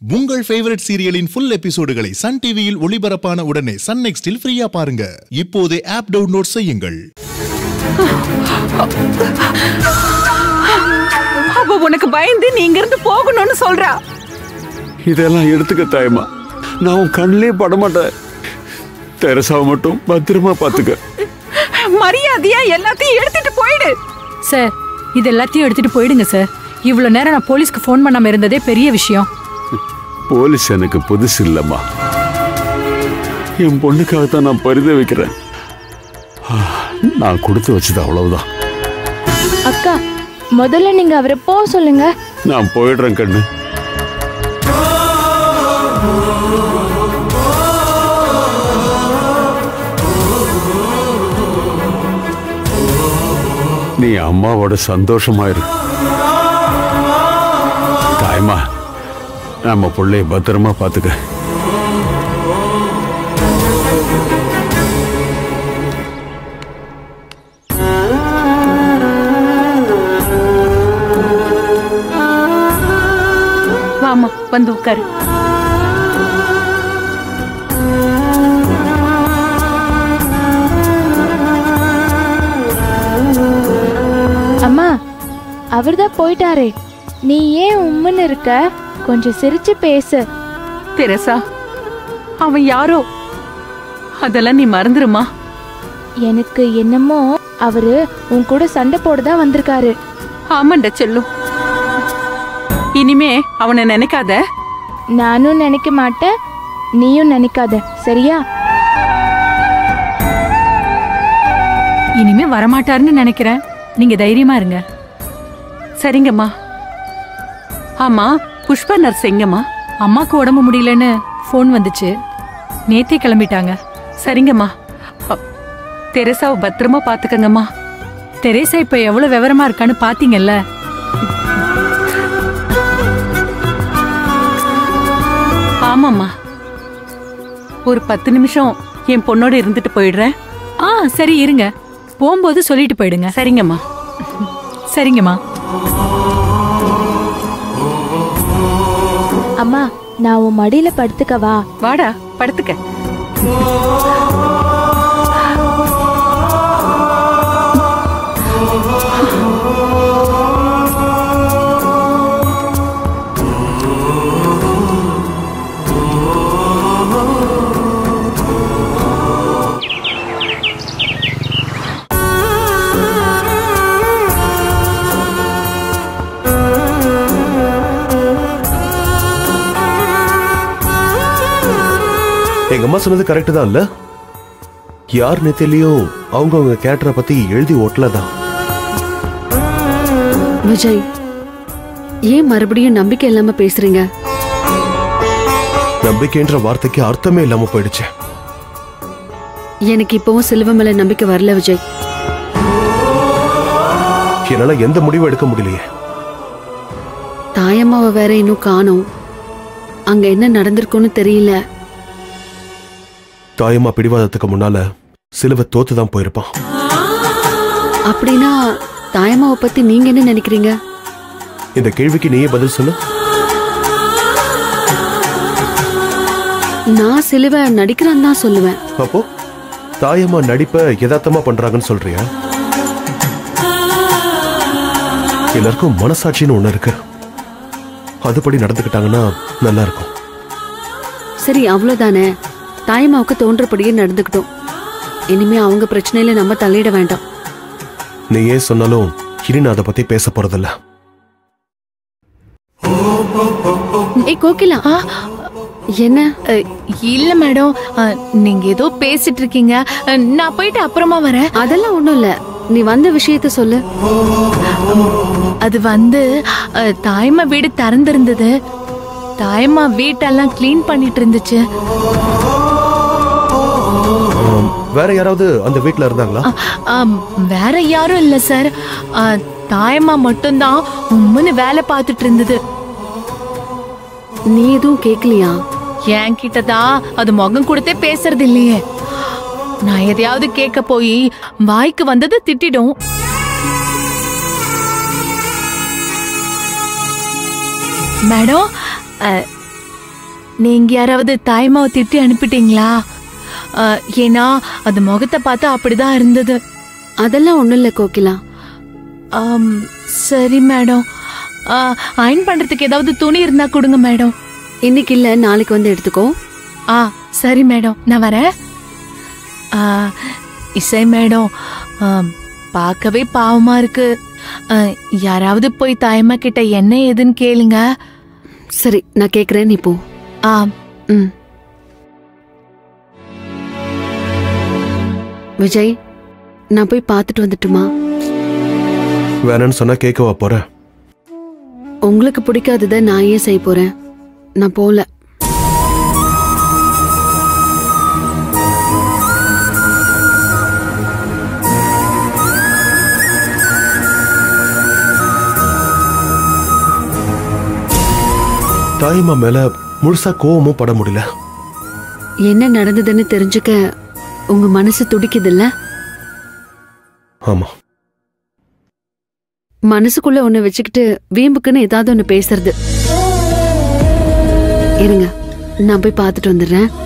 உங்கள் ஃபேவரட் சீரியலின் ஃபுல் எபிசோடுகளை சன் டிவியில் ஒளிபரப்பான உடனே சன் நெக்ஸ்டில் ஃப்ரீயா பாருங்க இப்போதே ஆப் டவுன்லோட் செய்யுங்கள் அவ உனக்கு பயந்து நீ இங்க இருந்து போகணும்னு சொல்றா இதெல்லாம் எடுத்துக்க தாயம்மா நான் உன் கண்ணிலே படமாட்டேன் தெரசாவை மட்டும் பத்திரமா பார்த்துக்க மரியாதையா எல்லாத்தையும் எடுத்துட்டு போயிடு சார் இது எல்லாத்தையும் எடுத்துட்டு போயிடுங்க சார் இவ்வளவு நேரம் நான் போலீஸ்க்கு ஃபோன் பண்ணாம இருந்ததே பெரிய விஷயம் போலீஸ் எனக்கு புதுசு இல்லைம்மா என் பொண்ணுக்காகத்தான் நான் பரித வைக்கிறேன் ஆ, நான் கொடுத்து வச்சது அவ்வளவுதான் அக்கா முதல்ல நீங்க அவரை போக சொல்லுங்க நான் போயிடுறேன் கண்ணு நீ அம்மாவோட சந்தோஷமா இரு தாய்மா நம்ம பிள்ளைய பத்திரமா பாத்துக்க வாமா வந்து உட்காரு அம்மா அவர்தான் போயிட்டாரே நீ ஏன் உம்முன்னு இருக்க கொஞ்சம் சிரிச்சு பேசு தெரசா அவன் யாரோ அதெல்லாம் நீ மறந்துருமா எனக்கு என்னமோ அவரு உன் கூட சண்டை போட தான் வந்திருக்காரு ஆமாண்டா செல்லும் இனிமே அவனை நினைக்காத நானும் நினைக்க மாட்டேன் நீயும் நினைக்காத சரியா இனிமே வரமாட்டாருன்னு நினைக்கிறேன் நீங்க தைரியமா இருங்க சரிங்கம்மா ஆமா புஷ்பா நர்ஸ் எங்கம்மா அம்மாக்கு உடம்பு முடியலன்னு ஃபோன் வந்துச்சு நேத்தே கிளம்பிட்டாங்க சரிங்கம்மா அ, தெரசாவை பத்திரமா பாத்துக்கங்கம்மா தெரேசா இப்ப எவ்வளவு விவரமா இருக்கான்னு பாத்தீங்கல்ல ஆமாம்மா ஒரு பத்து நிமிஷம் என் பொண்ணோட இருந்துட்டு போயிடுறேன் ஆ சரி இருங்க போகும்போது சொல்லிட்டு போயிடுங்க சரிங்கம்மா சரிங்கம்மா அம்மா நான் உன் மடியில படுத்துக்கவா வாடா படுத்துக்க எங்க அம்மா சொன்னது கரெக்ட் தான் இல்ல யார் நெத்திலையும் அவங்க அவங்க கேரக்டரை பத்தி எழுதி ஒட்டலதான் விஜய் ஏன் மறுபடியும் நம்பிக்கை இல்லாம பேசுறீங்க நம்பிக்கைன்ற வார்த்தைக்கு அர்த்தமே இல்லாம போயிடுச்சு எனக்கு இப்பவும் சிலுவ மேல நம்பிக்கை வரல விஜய் என்னால எந்த முடிவும் எடுக்க முடியலையே தாயம்மாவை வேற இன்னும் காணோம் அங்க என்ன நடந்திருக்கும்னு தெரியல தாயம்மா பிடிவாதத்துக்கு முன்னால சிலுவை தோத்து தான் போயிருப்பான் அப்படின்னா தாயம்மாவை பத்தி நீங்க என்ன நினைக்கிறீங்க இந்த கேள்விக்கு நீயே பதில் சொல்லு நான் சிலுவ நடிக்கிறான்னு தான் சொல்லுவேன் அப்போ தாயம்மா நடிப்பை யதார்த்தமா பண்றாங்கன்னு சொல்றியா எல்லாருக்கும் மனசாட்சின்னு ஒண்ணு இருக்கு அதுபடி நடந்துக்கிட்டாங்கன்னா நல்லா இருக்கும் சரி அவ்வளவுதானே தாயம்மாவுக்கு தோன்றபடியே நடந்துக்கிட்டோம் இனிமே அவங்க பிரச்சனையில நம்ம தலையிட வேண்டாம் நீ ஏன் சொன்னாலும் இனி நான் அதை பத்தி பேச போறதில்ல ஏய் கோகிலா என்ன அ, இல்ல மேடம் அ, நீங்க ஏதோ பேசிட்டு இருக்கீங்க அ, நான் போயிட்டு அப்புறமா வரேன் அதெல்லாம் ஒண்ணும் இல்ல நீ வந்த விஷயத்த சொல்லு அது வந்து அ, தாயம்மா வீடு திறந்திருந்தது தாயம்மா வீட்டெல்லாம் க்ளீன் பண்ணிட்டு இருந்துச்சு ஆம், வேற யாராவது அந்த வீட்ல இருந்தாங்களா அ, ஆம், வேற யாரும் இல்ல சார் அ, தாயம்மா மட்டும்தான் உம்முன்னு வேலை பார்த்துட்டு இருந்தது நீ எதுவும் கேக்கலையா என்கிட்ட தான் அது முகம் கொடுத்தே பேசுறது இல்லையே நான் எதையாவது கேட்க போய் வாய்க்கு வந்தது திட்டிடும் மேடம் அ, நீங்க யாராவது தாய்மாவை திட்டி அனுப்பிட்டீங்களா ஆ, ஏன்னா அது முகத்தை பார்த்தா அப்படிதான் இருந்தது அதெல்லாம் ஒண்ணும் இல்ல கோகிலா ஆம், சரி மேடம் ஆ, அயன் பண்றதுக்கு ஏதாவது துணி இருந்தா கொடுங்க மேடம் இன்னைக்கு இல்ல நாளைக்கு வந்து எடுத்துக்கோ ஆ சரி மேடம் நான் வரேன் ஆ, இசை மேடம் ஆ, பார்க்கவே பாவமா இருக்கு ஆ, யாராவது போய் தாயம்மா கிட்ட என்ன ஏதுன்னு கேளுங்க சரி நான் கேக்குறேன் நீ போ ஆ ம் விஜய் நான் போய் பார்த்துட்டு வந்துட்டுமா வேணான்னு சொன்னா கேட்கவா போறேன் உங்களுக்கு பிடிக்காததை நான் ஏன் செய்ய போறேன் நான் போல தாய்மா மேல முழுசா கோவமும் பட முடியல என்ன நடந்ததுன்னு தெரிஞ்சுக்க உங்க மனசு துடிக்குதுல்ல ஆமா மனசுக்குள்ள ஒண்ணு வச்சுக்கிட்டு வீம்புக்குன்னு ஏதாவது ஒண்ணு பேசுறது இருங்க நான் போய் பார்த்துட்டு வந்துடுறேன்